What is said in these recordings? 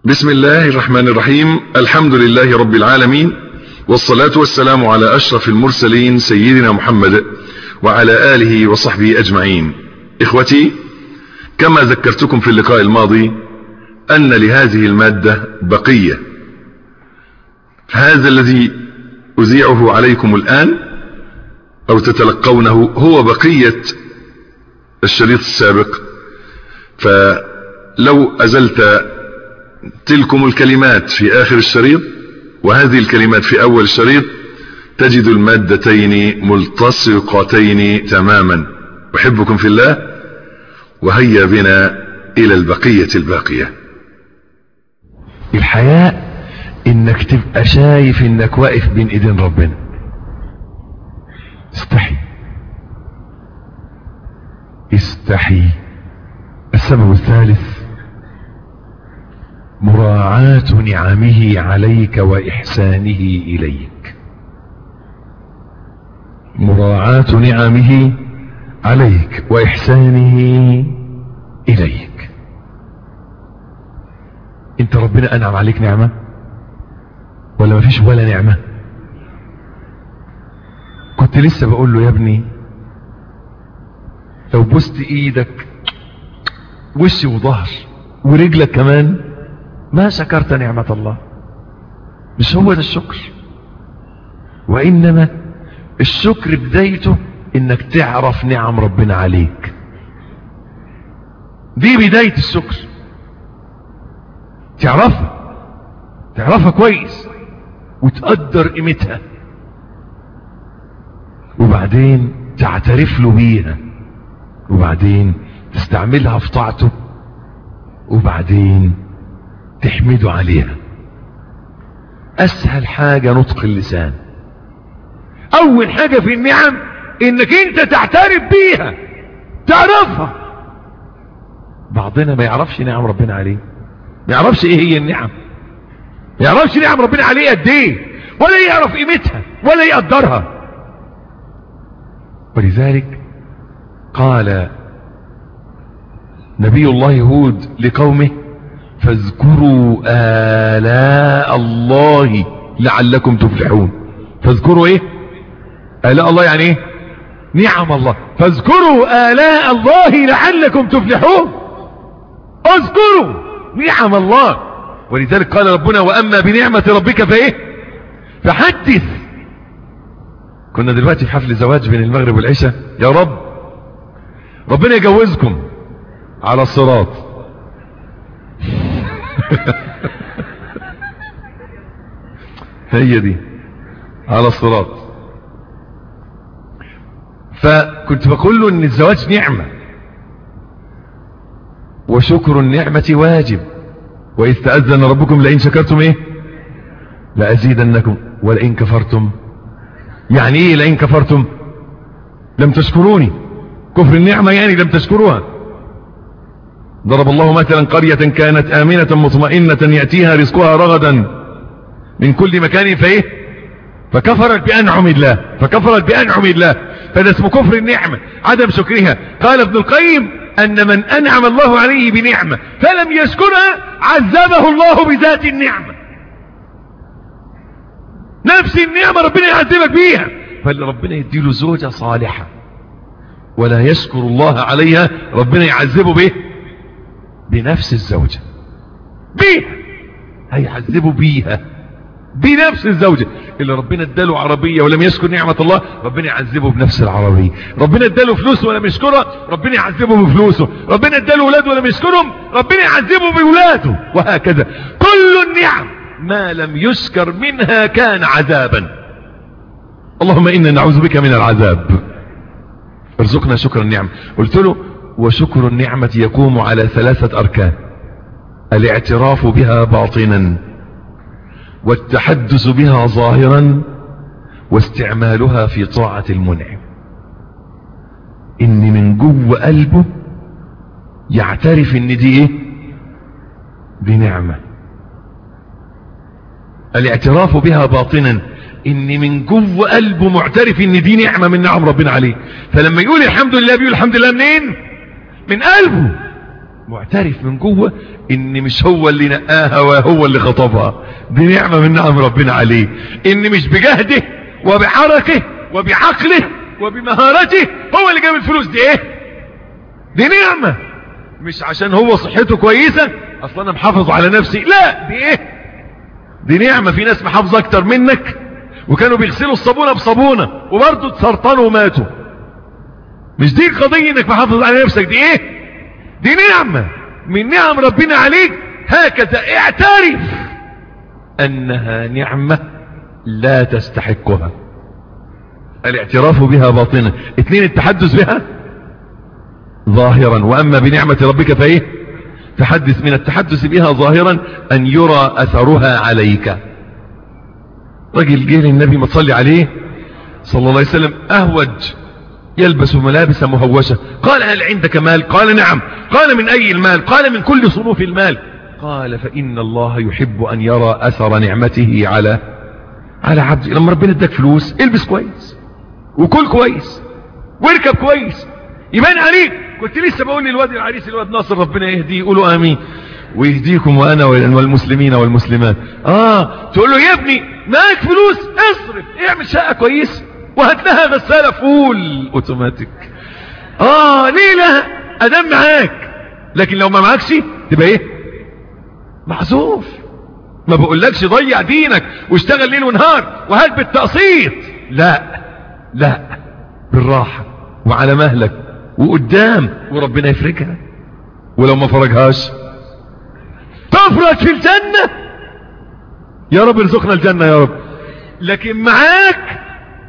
بسم الله الرحمن الرحيم الحمد لله رب العالمين والصلاة والسلام على أشرف المرسلين سيدنا محمد وعلى آله وصحبه أجمعين إخوتي كما ذكرتكم في اللقاء الماضي أن لهذه المادة بقية هذا الذي أذيعه عليكم الآن أو تتلقونه هو بقية الشريط السابق فلو أزلت تلكم الكلمات في آخر الشريط وهذه الكلمات في أول الشريط تجد المادتين ملتصقتين تماما أحبكم في الله وهيا بنا إلى البقية الباقية الحياء انك تبقى شايف انك واقف بين ايدين ربنا استحي استحي السبب الثالث مراعاة نعمه عليك وإحسانه إليك مراعاة نعمه عليك وإحسانه إليك انت ربنا أنعم عليك نعمة ولا مفيش ولا نعمة كنت لسه بقول له يا ابني لو بوست ايدك وشي وظهر ورجلك كمان ما شكرت نعمة الله مش هو ده الشكر وإنما الشكر بدايته إنك تعرف نعم ربنا عليك دي بداية الشكر تعرفها تعرفها كويس وتقدر قيمتها وبعدين تعترف له بيها وبعدين تستعملها في طاعته وبعدين تحمده عليها اسهل حاجة نطق اللسان اول حاجة في النعم انك انت تعترف بيها تعرفها بعضنا ما يعرفش نعم ربنا عليه ما يعرفش ايه هي النعم ما يعرفش نعم ربنا عليه قد ايه ولا يعرف قيمتها ولا يقدرها ولذلك قال نبي الله هود لقومه فاذكروا آلاء الله لعلكم تفلحون فاذكروا ايه آلاء الله يعني ايه نعم الله فاذكروا آلاء الله لعلكم تفلحون اذكروا نعم الله ولذلك قال ربنا وأما بنعمة ربك فايه فحدث كنا دلوقتي في حفل زواج بين المغرب والعشاء يا رب ربنا يجوزكم على الصراط هي دي على الصراط فكنت بقول له ان الزواج نعمة وشكر النعمة واجب وإذ تأذن ربكم لئن شكرتم ايه لأزيدنكم ولئن كفرتم يعني ايه لئن كفرتم لم تشكروني كفر النعمة يعني لم تشكروها ضرب الله مثلا قرية كانت آمنة مطمئنة يأتيها رزقها رغدا من كل مكان فايه فكفرت بأنعم الله فكفرت بأنعم الله فده اسمه كفر النعمة عدم شكرها قال ابن القيم أن من أنعم الله عليه بنعمة فلم يشكرها عذبه الله بذات النعمة نفس النعمة ربنا يعذبك بيها فاللي ربنا يديله زوجة صالحة ولا يشكر الله عليها ربنا يعذبه به بنفس الزوجة بيها هيعذبه بيها بنفس الزوجة اللي ربنا اداله عربية ولم يشكر نعمة الله ربنا يعذبه بنفس العربية ربنا اداله فلوس ولم يشكرها ربنا يعذبه بفلوسه ربنا اداله ولاد ولم يشكرهم ربنا يعذبه بولاده وهكذا كل النعم ما لم يشكر منها كان عذابا اللهم إنا نعوذ بك من العذاب ارزقنا شكر النعم قلت له وشكر النعمة يقوم على ثلاثة أركان الاعتراف بها باطنا والتحدث بها ظاهرا واستعمالها في طاعة المنعم ان من جوه قلبه يعترف ان دي ايه دي نعمة الاعتراف بها باطنا ان من جوه قلبه معترف ان دي نعمة من نعم ربنا عليه فلما يقول الحمد لله بيقول الحمد لله منين من قلبه معترف من جوه ان مش هو اللي نقاها وهو اللي خطبها دي نعمة من نعم ربنا عليه ان مش بجهده وبحركه وبعقله وبمهارته هو اللي جاب الفلوس دي ايه دي نعمة مش عشان هو صحته كويسة اصلا انا محافظ على نفسي لا دي ايه دي نعمة في ناس محافظة اكتر منك وكانوا بيغسلوا الصابونة بصابونة وبرضه اتسرطنوا وماتوا مش دي القضية انك محافظ على نفسك دي ايه دي نعمة من نعم ربنا عليك هكذا اعترف انها نعمة لا تستحقها الاعتراف بها باطنا اثنين التحدث بها ظاهرا واما بنعمة ربك فايه تحدث من التحدث بها ظاهرا ان يرى اثرها عليك رجل جه للنبي ما تصلي عليه صلى الله عليه وسلم اهوج يلبس ملابس مهوشة قال هل عندك مال قال نعم قال من اي المال قال من كل صنوف المال قال فان الله يحب ان يرى اثر نعمته على على عبده لما ربنا اداك فلوس البس كويس وكل كويس واركب كويس يبان عليك كنت لسه بقول للواد العريس الواد ناصر ربنا يهديه قولوا امين ويهديكم وانا والمسلمين والمسلمات اه تقول له يا ابني معاك فلوس اصرف اعمل شقه كويسه وهات لها غساله فول اوتوماتيك اه ليه لا ادام معاك لكن لو ما معاكش تبقى ايه محذوف ما بقولكش ضيع دينك واشتغل ليل ونهار وهات بالتقسيط لا لا بالراحه وعلى مهلك وقدام وربنا يفرجها ولو ما فرجهاش تفرج في الجنة يا رب ارزقنا الجنة يا رب لكن معاك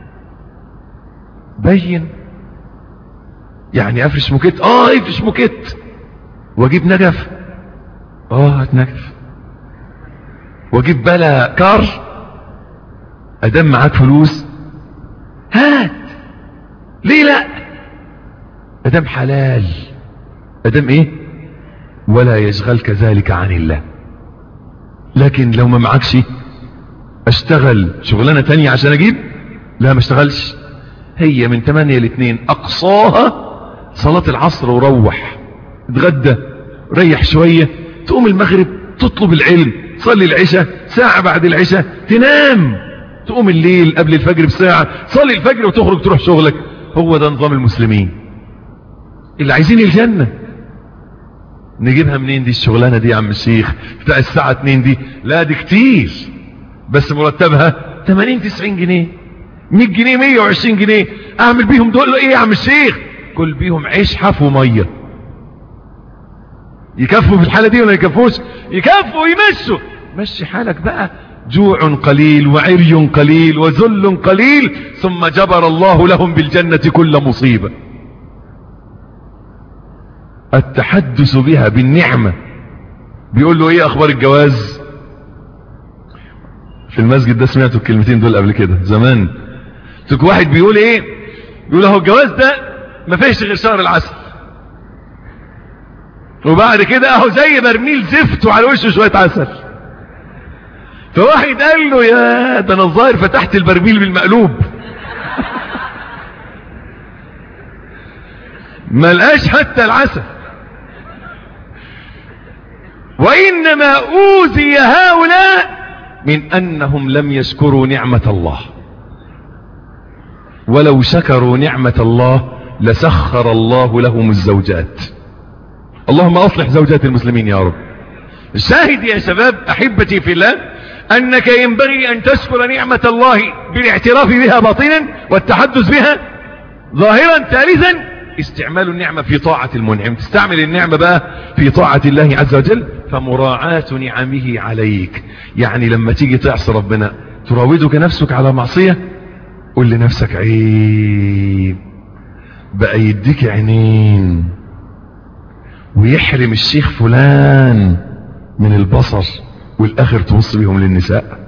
بين يعني افرش موكيت اه افرش موكيت واجيب نجف اه هات نجف واجيب بلا كار ادام معاك فلوس هات ليه لا ادام حلال ادام ايه ولا يشغلك ذلك عن الله لكن لو ما معكش اشتغل شغلانة تانية عشان اجيب لا ما اشتغلش هي من 8 ل 2 اقصاها صلاة العصر وروح اتغدى ريح شوية تقوم المغرب تطلب العلم تصلي العشاء ساعة بعد العشاء تنام تقوم الليل قبل الفجر بساعة تصلي الفجر وتخرج تروح شغلك هو ده نظام المسلمين اللي عايزين الجنة نجيبها منين دي الشغلانة دي يا عم الشيخ بتاع الساعة 2 دي لا دي كتير بس مرتبها 80 90 جنيه 100 جنيه 120 جنيه اعمل بيهم دول ايه يا عم الشيخ كل بيهم عيش حف وميه يكفوا في الحالة دي ولا يكفوش يكفوا ويمشوا مشي حالك بقى جوع قليل وعري قليل وذل قليل ثم جبر الله لهم بالجنة كل مصيبة التحدث بها بالنعمة بيقول له ايه اخبار الجواز في المسجد ده سمعتوا الكلمتين دول قبل كده زمان تك واحد بيقول ايه بيقول اهو الجواز ده ما فيش غير شهر العسل وبعد كده اهو زي برميل زفت وعلى وشه شوية عسل فواحد قال له يا ده انا الظاهر فتحت البرميل بالمقلوب ما لقاش حتى العسل وإنما أوذي هؤلاء من أنهم لم يشكروا نعمة الله ولو شكروا نعمة الله لسخر الله لهم الزوجات اللهم أصلح زوجات المسلمين يا رب الشاهد يا شباب أحبتي في الله أنك ينبغي أن تشكر نعمة الله بالاعتراف بها باطنا والتحدث بها ظاهرا ثالثا استعمال النعمة في طاعة المنعم تستعمل النعمة بقى في طاعة الله عز وجل فمراعاة نعمه عليك يعني لما تيجي تعصي ربنا تراودك نفسك على معصية قل لنفسك عيب بقى يديك عينين ويحرم الشيخ فلان من البصر والاخر تبص بهم للنساء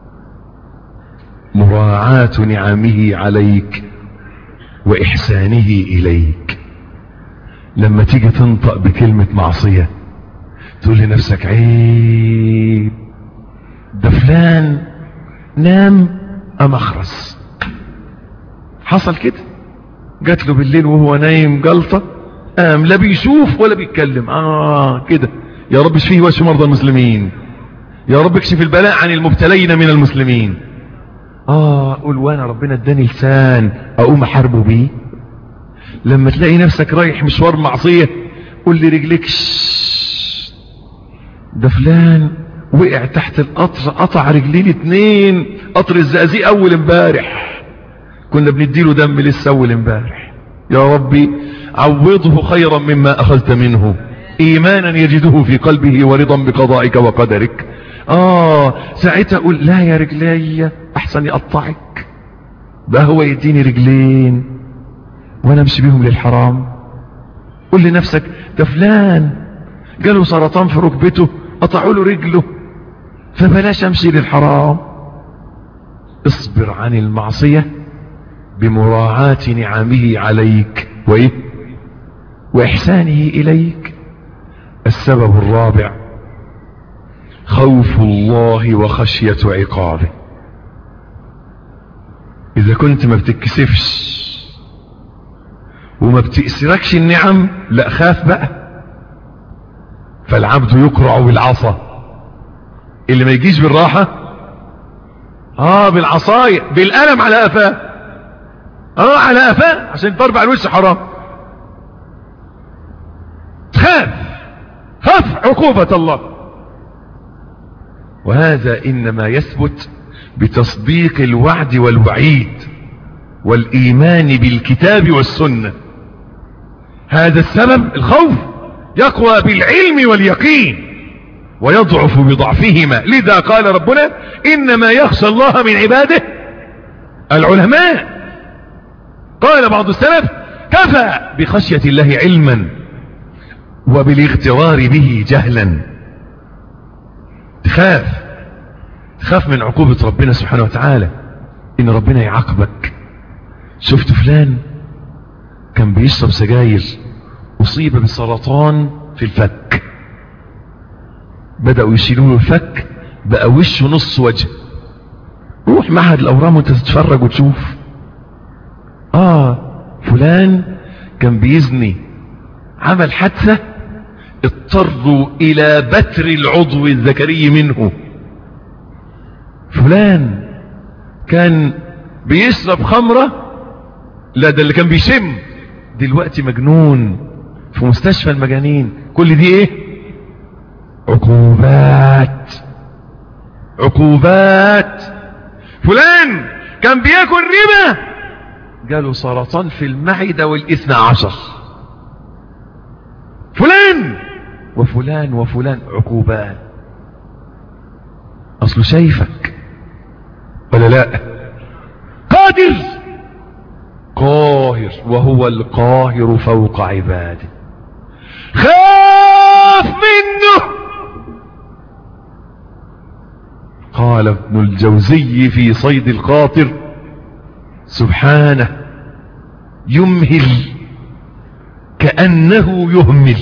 مراعاة نعمه عليك واحسانه اليك لما تيجي تنطق بكلمة معصية تقول لنفسك عيب ده فلان نام ام اخرس حصل كده جات له بالليل وهو نايم جلطة قام لا بيشوف ولا بيتكلم اه كده يا رب اشفيه واشف مرضى المسلمين يا رب اكشف البلاء عن المبتلين من المسلمين اه قول وانا ربنا اداني لسان اقوم احاربه بيه لما تلاقي نفسك رايح مشوار معصية قول لي رجلك شش. ده فلان وقع تحت القطر قطع رجليه الاتنين قطر الزقازيق اول امبارح كنا بنديله دم لسه اول امبارح يا ربي عوضه خيرا مما اخذت منه ايمانا يجده في قلبه ورضا بقضائك وقدرك اه ساعتها اقول لا يا رجلي احسن يقطعك ده هو يديني رجلين وانا امشي بيهم للحرام قول لنفسك ده فلان جاله سرطان في ركبته قطعوا له رجله فبلاش امشي للحرام اصبر عن المعصية بمراعاة نعمه عليك وايه واحسانه اليك السبب الرابع خوف الله وخشية عقابه اذا كنت ما بتتكسفش وما بتأسركش النعم لا خاف بقى فالعبد يقرع بالعصا اللي ما يجيش بالراحة اه بالعصاية بالقلم على قفاه اه على قفاه عشان تربع الوش حرام تخاف خاف عقوبة الله وهذا انما يثبت بتصديق الوعد والوعيد والايمان بالكتاب والسنة هذا السبب الخوف يقوى بالعلم واليقين ويضعف بضعفهما لذا قال ربنا انما يخشى الله من عباده العلماء قال بعض السلف كفى بخشية الله علما وبالاغترار به جهلا تخاف تخاف من عقوبة ربنا سبحانه وتعالى ان ربنا يعاقبك شفت فلان كان بيشرب سجاير اصيب بسرطان في الفك بدأوا يشيلوا له الفك بقى وشه نص وجه روح معهد الاورام وانت تتفرج وتشوف اه فلان كان بيزني عمل حادثة اضطروا الى بتر العضو الذكري منه فلان كان بيشرب خمرة لا ده اللي كان بيشم دلوقتي مجنون في مستشفى المجانين كل دي ايه عقوبات عقوبات فلان كان بياكل ربا جاله سرطان في المعدة والاثنى عشر فلان وفلان وفلان عقوبات اصله شايفك ولا لا قادر قاهر وهو القاهر فوق عباده خاف منه قال ابن الجوزي في صيد القاطر سبحانه يمهل كأنه يهمل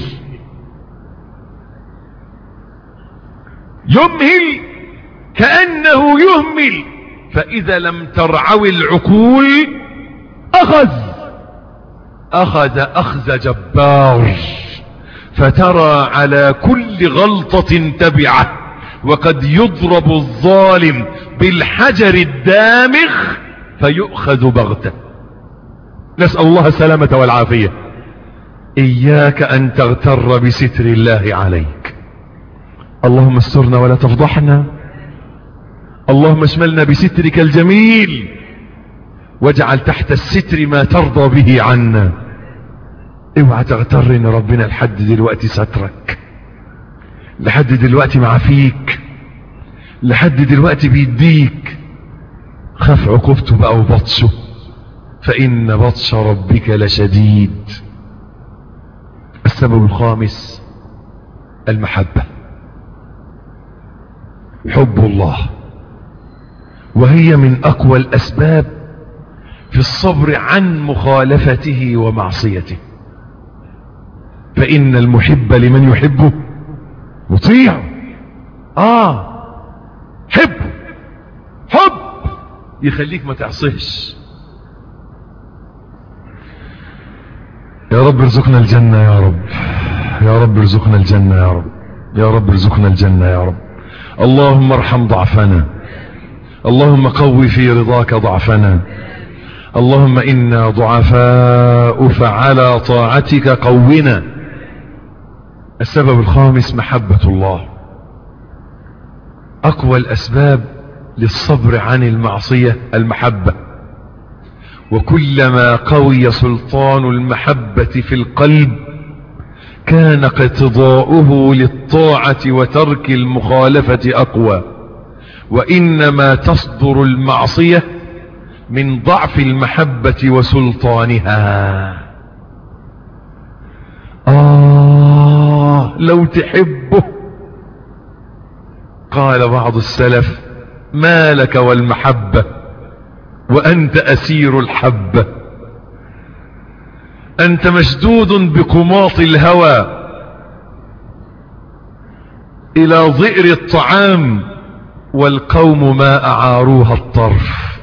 يمهل كأنه يهمل فإذا لم ترعوي العقول أخذ أخذ أخذ جبار فترى على كل غلطة تبعه وقد يضرب الظالم بالحجر الدامغ فيؤخذ بغته نسأل الله السلامة والعافية إياك أن تغتر بستر الله عليك اللهم استرنا ولا تفضحنا اللهم اشملنا بسترك الجميل واجعل تحت الستر ما ترضى به عنا اوعى تغتر ان ربنا لحد دلوقتي سترك لحد دلوقتي معافيك لحد دلوقتي بيديك خاف عقوبته بقى وبطشه فإن بطش ربك لشديد السبب الخامس المحبة حب الله وهي من أقوى الأسباب في الصبر عن مخالفته ومعصيته فإن المحب لمن يحبه مطيع آه حب حب يخليك ما تعصيش يا رب ارزقنا الجنة يا رب يا رب ارزقنا الجنة يا رب يا رب ارزقنا الجنة يا رب اللهم ارحم ضعفنا اللهم قوي في رضاك ضعفنا اللهم إنا ضعفاء فعلى طاعتك قونا السبب الخامس محبة الله أقوى الأسباب للصبر عن المعصية المحبة وكلما قوي سلطان المحبة في القلب كان اقتضاؤه للطاعة وترك المخالفة أقوى وإنما تصدر المعصية من ضعف المحبة وسلطانها آه لو تحبه قال بعض السلف ما لك والمحبة وأنت أسير الحبة أنت مشدود بقماط الهوى إلى ظئر الطعام والقوم ما أعاروها الطرف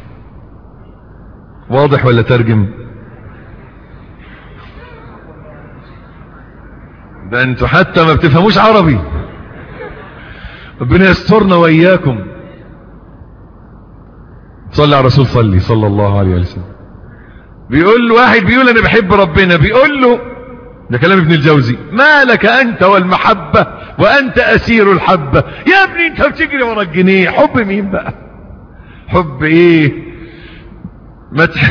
واضح ولا ترجم ده انتوا حتى ما بتفهموش عربي ربنا يسترنا وإياكم صلى على الرسول صلي صلى الله عليه وسلم بيقول له واحد بيقول انا بحب ربنا بيقول له ده كلام ابن الجوزي ما لك انت والمحبة وانت اسير الحبة يا ابني انت بتجري ورا الجنيه حب مين بقى حب ايه ما تح...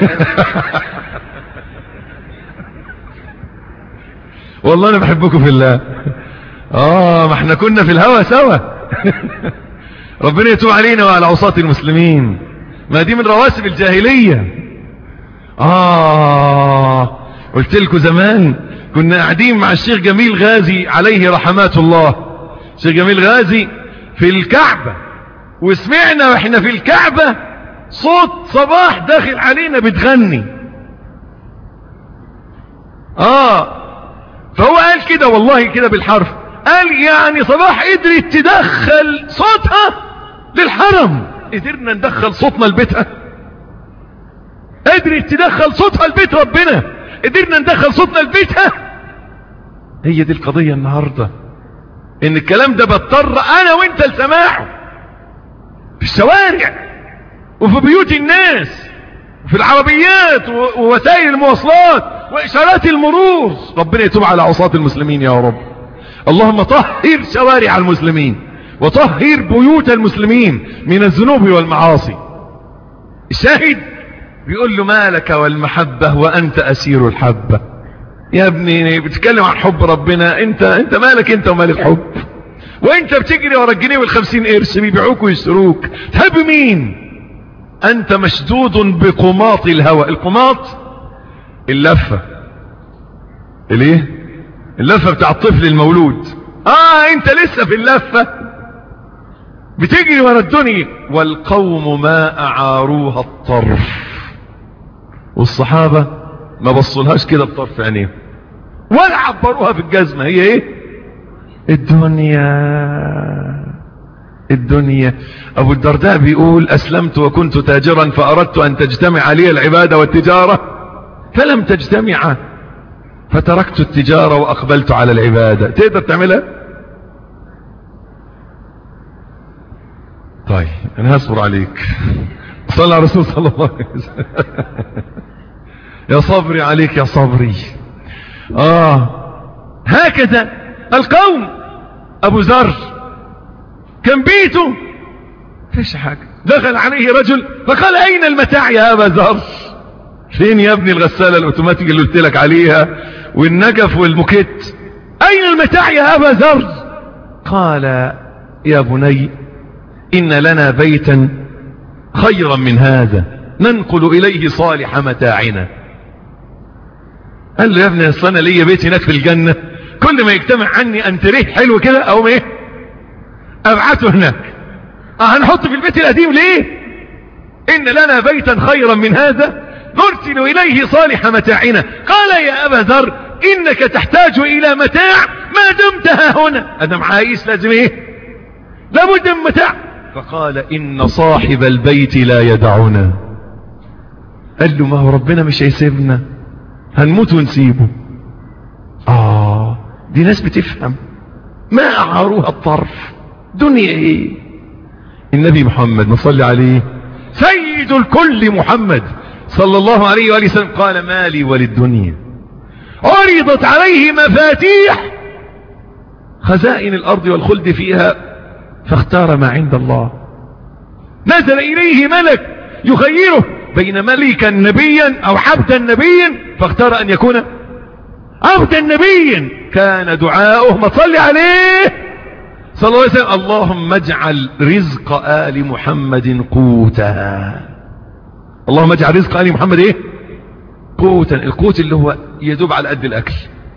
والله انا بحبكم في الله اه ما احنا كنا في الهوى سوا ربنا يتوب علينا وعلى عصاة المسلمين ما دي من رواسب الجاهلية آه قلت لكم زمان كنا قاعدين مع الشيخ جميل غازي عليه رحمات الله الشيخ جميل غازي في الكعبة وسمعنا واحنا في الكعبة صوت صباح داخل علينا بتغني آه فهو قال كده والله كده بالحرف قال يعني صباح قدرت تدخل صوتها للحرم قدرنا ندخل صوتنا لبيتها قدرت تدخل صوتها لبيت ربنا قدرنا ندخل صوتنا لبيتها هي دي القضية النهاردة ان الكلام ده بضطر انا وانت لسماعه في الشوارع وفي بيوت الناس وفي العربيات ووسائل المواصلات واشارات المرور ربنا يتوب على عصاة المسلمين يا رب اللهم طهر شوارع المسلمين وطهر بيوت المسلمين من الذنوب والمعاصي الشاهد بيقول له مالك والمحبة وأنت أسير الحبة يا ابني بتتكلم عن حب ربنا انت انت مالك انت ومال الحب وانت بتجري ورا الجنيه والخمسين قرش بيبيعوك ويشتروك تحب مين انت مشدود بقماط الهوى القماط اللفة الايه اللفة بتاع الطفل المولود اه انت لسه في اللفة بتجري ورا الدنيا والقوم ما اعاروها الطرف والصحابة ما بصلهاش كده بطرف عينيهم ولا عبروها في الجزمة هي ايه الدنيا الدنيا ابو الدرداء بيقول اسلمت وكنت تاجرا فاردت ان تجتمع لي العبادة والتجارة فلم تجتمع فتركت التجارة واقبلت على العبادة تقدر تعملها طيب انا هصبر عليك صلى على الرسول صلى الله عليه وسلم يا صبري عليك يا صبري اه هكذا القوم ابو ذر كان بيته فيش حاجة دخل عليه رجل فقال اين المتاع يا ابا ذر فين يا ابني الغسالة الاوتوماتيك اللي قلت لك عليها والنجف والمكت اين المتاع يا ابا ذر قال يا بني ان لنا بيتا خيرا من هذا ننقل اليه صالح متاعنا قال له يا ابني اصل انا ليا بيت هناك في الجنة كل ما يجتمع عني انتريه حلو كده او ايه ابعته هناك اه هنحط في البيت القديم ليه ان لنا بيتا خيرا من هذا نرسل اليه صالح متاعنا قال يا ابا ذر انك تحتاج الى متاع ما دمت ها هنا ادم عايز لازم ايه لابد من متاع فقال ان صاحب البيت لا يدعنا قال له ما هو ربنا مش هيسيبنا هنموت ونسيبه اه دي ناس بتفهم ما اعاروها الطرف دنيا ايه النبي محمد نصلي عليه سيد الكل محمد صلى الله عليه وآله وسلم قال مالي وللدنيا عرضت عليه مفاتيح خزائن الأرض والخلد فيها فاختار ما عند الله نزل إليه ملك يخيره بين ملكا نبيا أو عبدا نبيا فاختار أن يكون عبدا نبيا كان دعاؤه ما تصلي عليه صلى الله عليه وسلم اللهم اجعل رزق آل محمد قوتا اللهم اجعل رزق آل محمد ايه قوتا القوت اللي هو يدوب على قد الاكل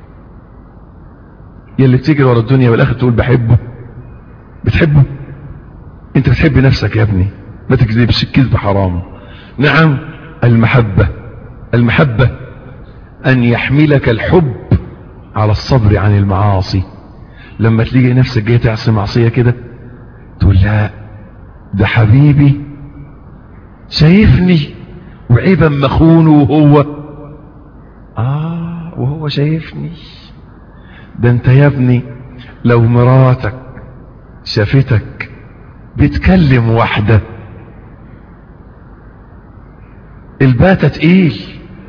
يلي بتجري ورا الدنيا والاخر تقول بحبه بتحبه انت بتحب نفسك يا ابني ما تكذبش الكذب حرام نعم المحبة المحبة ان يحملك الحب على الصبر عن المعاصي لما تلاقي نفسك جاي تعصي معصية كده تقول لا ده حبيبي شايفني وعيبا مخونه وهو اه وهو شايفني ده انت يا ابني لو مراتك شافتك بتكلم واحدة الباتة تقيل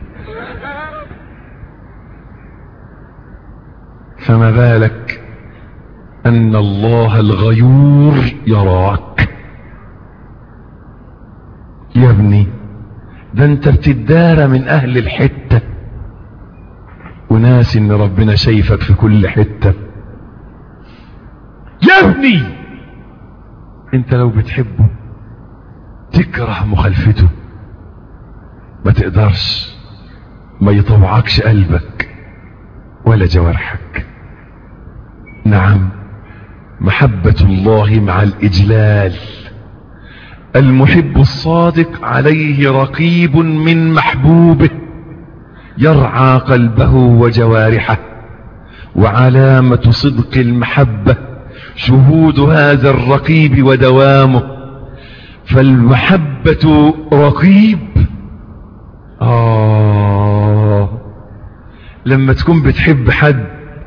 فما بالك ان الله الغيور يراك يا ابني ده انت بتدارى من اهل الحتة وناس ان ربنا شايفك في كل حتة يا ابني انت لو بتحبه تكره مخالفته ما تقدرش ما يطوعكش قلبك ولا جوارحك نعم محبة الله مع الإجلال المحب الصادق عليه رقيب من محبوبه يرعى قلبه وجوارحه وعلامة صدق المحبة شهود هذا الرقيب ودوامه فالمحبة رقيب آه لما تكون بتحب حد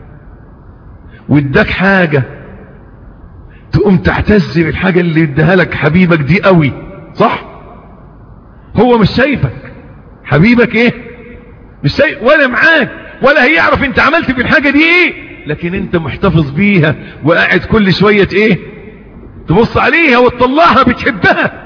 واداك حاجة تقوم تعتز بالحاجة اللي اداها لك حبيبك دي قوي صح هو مش شايفك حبيبك ايه مش شايف ولا معاك ولا هيعرف انت عملت بالحاجة دي ايه لكن انت محتفظ بيها وقاعد كل شوية ايه تبص عليها وتطلعها بتحبها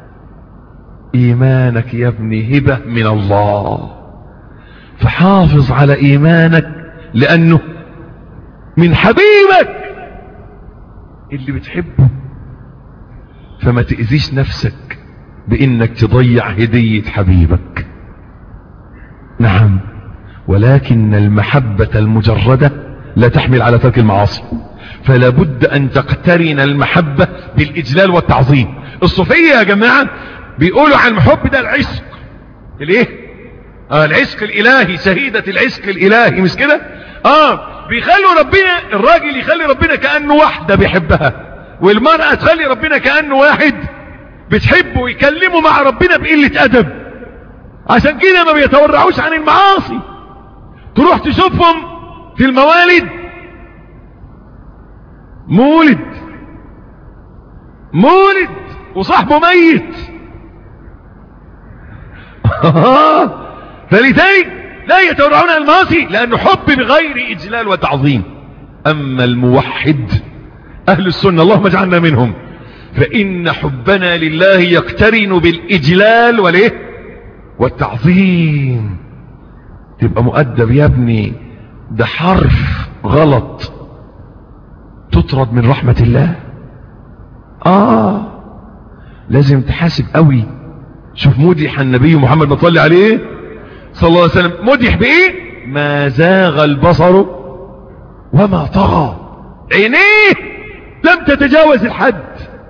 ايمانك يا ابني هبة من الله فحافظ على ايمانك لانه من حبيبك اللي بتحبه فما تأذيش نفسك بانك تضيع هدية حبيبك نعم ولكن المحبة المجردة لا تحمل على ترك المعاصي فلا بد ان تقترن المحبة بالاجلال والتعظيم الصوفية يا جماعة بيقولوا عن الحب ده العشق الايه آه العشق الالهي شهيدة العشق الالهي مش كده اه بيخلوا ربنا الراجل يخلي ربنا كأنه واحدة بيحبها والمرأة تخلي ربنا كأنه واحد بتحبه ويكلموا مع ربنا بقلة ادب عشان كده ما بيتورعوش عن المعاصي تروح تشوفهم في الموالد مولد مولد وصاحبه ميت فلذلك لا يتورعون عن المعاصي لانه حب بغير اجلال وتعظيم اما الموحد اهل السنة اللهم اجعلنا منهم فان حبنا لله يقترن بالاجلال والايه والتعظيم تبقى مؤدب يا ابني ده حرف غلط تطرد من رحمة الله اه لازم تحاسب قوي شوف مدح النبي محمد ما صلي عليه صلى الله عليه وسلم مدح بايه ما زاغ البصر وما طغى عينيه لم تتجاوز الحد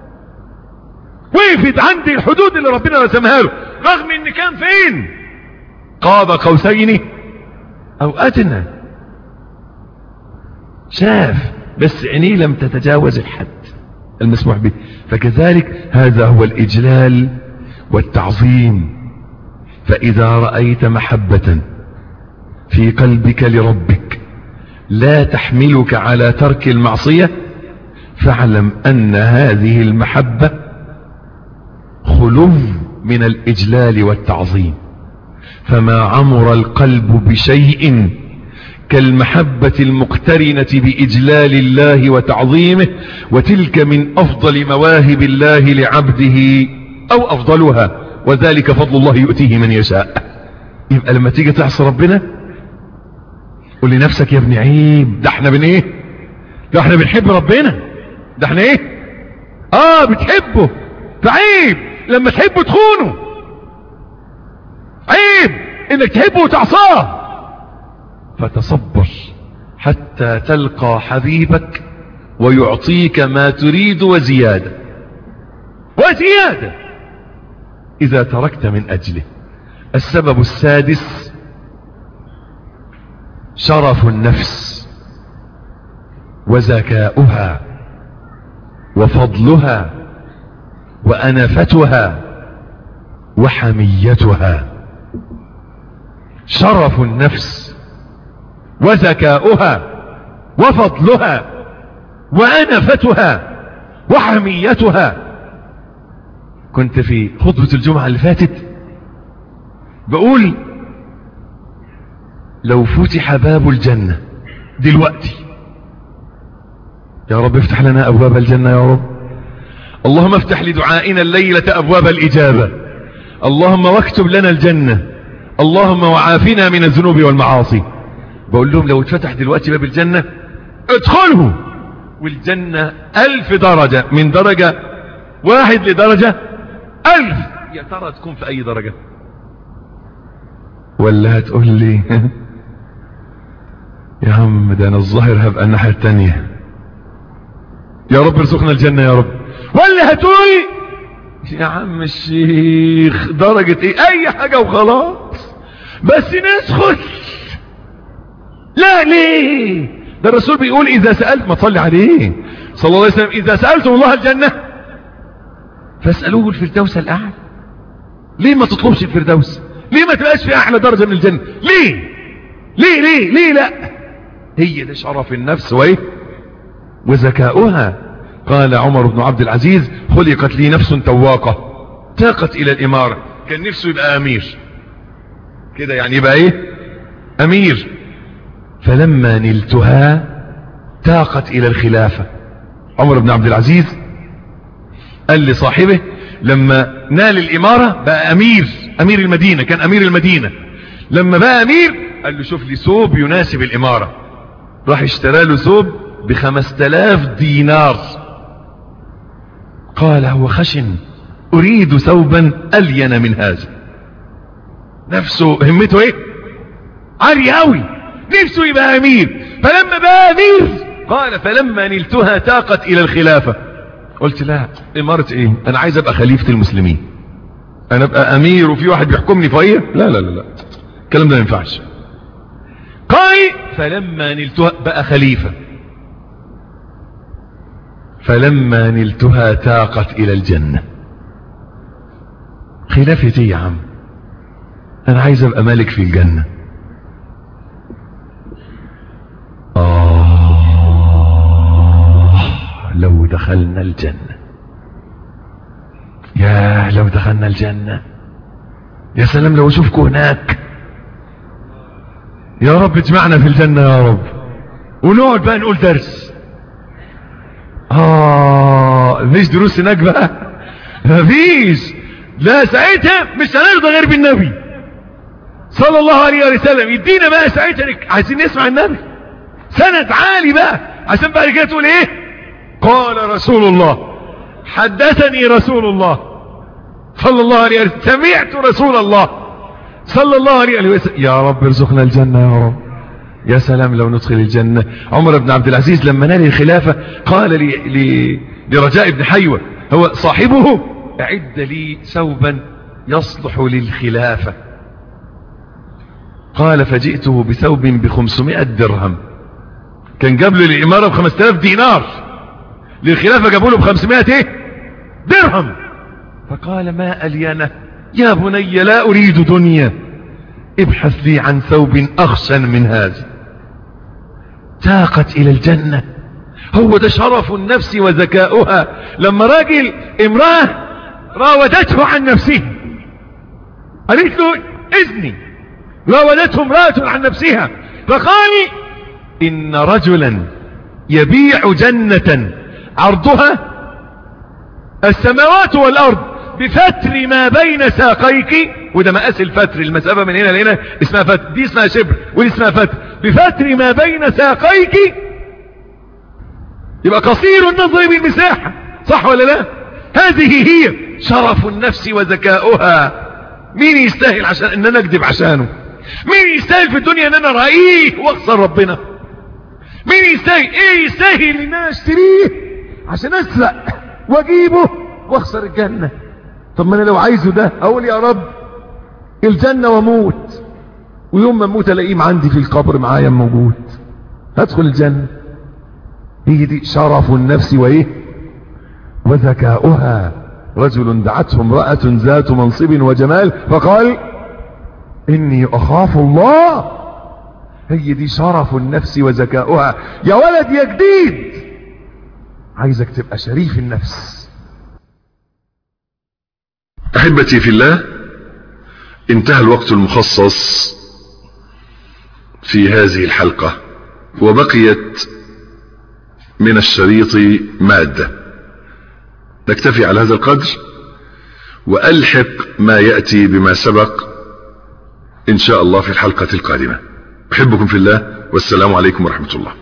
وقفت عند الحدود اللي ربنا رسمها له رغم ان كان فين قاب قوسين او ادنى شاف بس عينيه لم تتجاوز الحد المسموح به فكذلك هذا هو الاجلال والتعظيم فاذا رأيت محبة في قلبك لربك لا تحملك على ترك المعصية فاعلم أن هذه المحبة خلو من الإجلال والتعظيم فما عمر القلب بشيء كالمحبة المقترنة بإجلال الله وتعظيمه وتلك من أفضل مواهب الله لعبده أو أفضلها وذلك فضل الله يؤتيه من يشاء يبقى لما تيجي تعصي ربنا قول لنفسك يا ابن عيب ده احنا بن ايه ده احنا بنحب ربنا ده احنا ايه اه بتحبه فعيب لما تحبه تخونه عيب انك تحبه وتعصاه فتصبر حتى تلقى حبيبك ويعطيك ما تريد وزيادة وزيادة إذا تركت من أجله السبب السادس شرف النفس وزكاؤها وفضلها وأنفتها وحميتها شرف النفس وزكاؤها وفضلها وأنفتها وحميتها كنت في خطبة الجمعة اللي فاتت بقول لو فتح باب الجنة دلوقتي يا رب افتح لنا أبواب الجنة يا رب اللهم افتح لدعائنا الليلة أبواب الإجابة اللهم واكتب لنا الجنة اللهم وعافنا من الذنوب والمعاصي بقول لهم لو اتفتح دلوقتي باب الجنة ادخله والجنة ألف درجة من درجة واحد لدرجة ألف يا ترى تكون في أي درجة ولا هتقول لي يا عم ده أنا الظاهر هبقى الناحية التانية يا رب ارزقنا الجنة يا رب ولا هتقول يا عم الشيخ درجة ايه اي حاجة وخلاص بس ندخل لا ليه ده الرسول بيقول اذا سألت ما تصلي عليه صلى الله عليه وسلم اذا سألتم الله الجنة فاسألوه الفردوس الاعلى ليه ما تطلبش الفردوس ليه ما تبقاش في اعلى درجة من الجنة ليه ليه ليه ليه لا هي ده شرف النفس وايه وزكاؤها قال عمر بن عبد العزيز خلقت لي نفس تواقة تاقت الى الامارة كان نفسه يبقى امير كده يعني يبقى ايه امير فلما نلتها تاقت الى الخلافة عمر بن عبد العزيز قال لصاحبه لما نال الامارة بقى امير امير المدينة كان امير المدينة لما بقى امير قال له شوف لي ثوب يناسب الامارة راح اشترى له ثوب بخمس تلاف دينار قال هو خشن اريد ثوبا الين من هذا نفسه همته ايه عالي قوي نفسه يبقى امير فلما بقى امير قال فلما نلتها تاقت الى الخلافة قلت لا امارة ايه انا عايز ابقى خليفة المسلمين انا ابقى امير وفي واحد بيحكمني فوقيه لا لا لا لا الكلام ده ما ينفعش قال فلما نلتها بقى خليفة فلما نلتها تاقت الى الجنة خلافتي يا عم انا عايز ابقى مالك في الجنة آه لو دخلنا الجنة يا لو دخلنا الجنة يا سلام لو اشوفكم هناك يا رب اجمعنا في الجنة يا رب ونقعد بقى نقول درس اه مفيش دروس هناك بقى مفيش لا ساعتها مش هنرضى غير بالنبي صلى الله عليه وسلم يدينا بقى ساعتها عايزين نسمع النبي سند عالي بقى عشان بعد كده تقول ايه قال رسول الله حدثني رسول الله صلى الله عليه وسلم سمعت رسول الله صلى الله عليه وسلم يا رب ارزقنا الجنة يا رب يا سلام لو ندخل الجنة عمر بن عبد العزيز لما نال الخلافة قال لي لي لرجاء بن حيوة هو صاحبه اعد لي ثوبا يصلح للخلافة قال فجئته بثوب بخمسمائة درهم كان جاب له الإمارة بخمسة آلاف دينار للخلافة جابوا له بخمسمائة ايه درهم فقال ما أليانه يا بني لا أريد دنيا ابحث لي عن ثوب اخشن من هذا تاقت الى الجنة هو ده شرف النفس وذكاؤها لما راجل امرأة راودته عن نفسه قالت له اذني راودته امرأة عن نفسها فقال ان رجلا يبيع جنة عرضها السماوات والارض بفتر ما بين ساقيك وده مقاس الفتر المسافة من هنا لهنا اسمها فتر دي اسمها شبر ودي اسمها فتر بفتر ما بين ساقيك يبقى قصير النظر بالمساحة صح ولا لا هذه هي شرف النفس وذكاؤها مين يستاهل عشان ان انا اكذب عشانه مين يستاهل في الدنيا ان انا رأيه واخسر ربنا مين يستاهل ايه يستاهل ان انا اشتريه عشان اسرق واجيبه واخسر الجنة طب ما انا لو عايزه ده اقول يا رب الجنة واموت ويوم ما اموت الاقيه عندي في القبر معايا موجود هدخل الجنة هي دي شرف النفس وايه وذكاؤها رجل دعته امرأة ذات منصب وجمال فقال اني اخاف الله هي دي شرف النفس وذكاؤها يا ولد يا جديد عايزك تبقى شريف النفس احبتي في الله انتهى الوقت المخصص في هذه الحلقة وبقيت من الشريط مادة نكتفي على هذا القدر وألحق ما يأتي بما سبق إن شاء الله في الحلقة القادمة أحبكم في الله والسلام عليكم ورحمة الله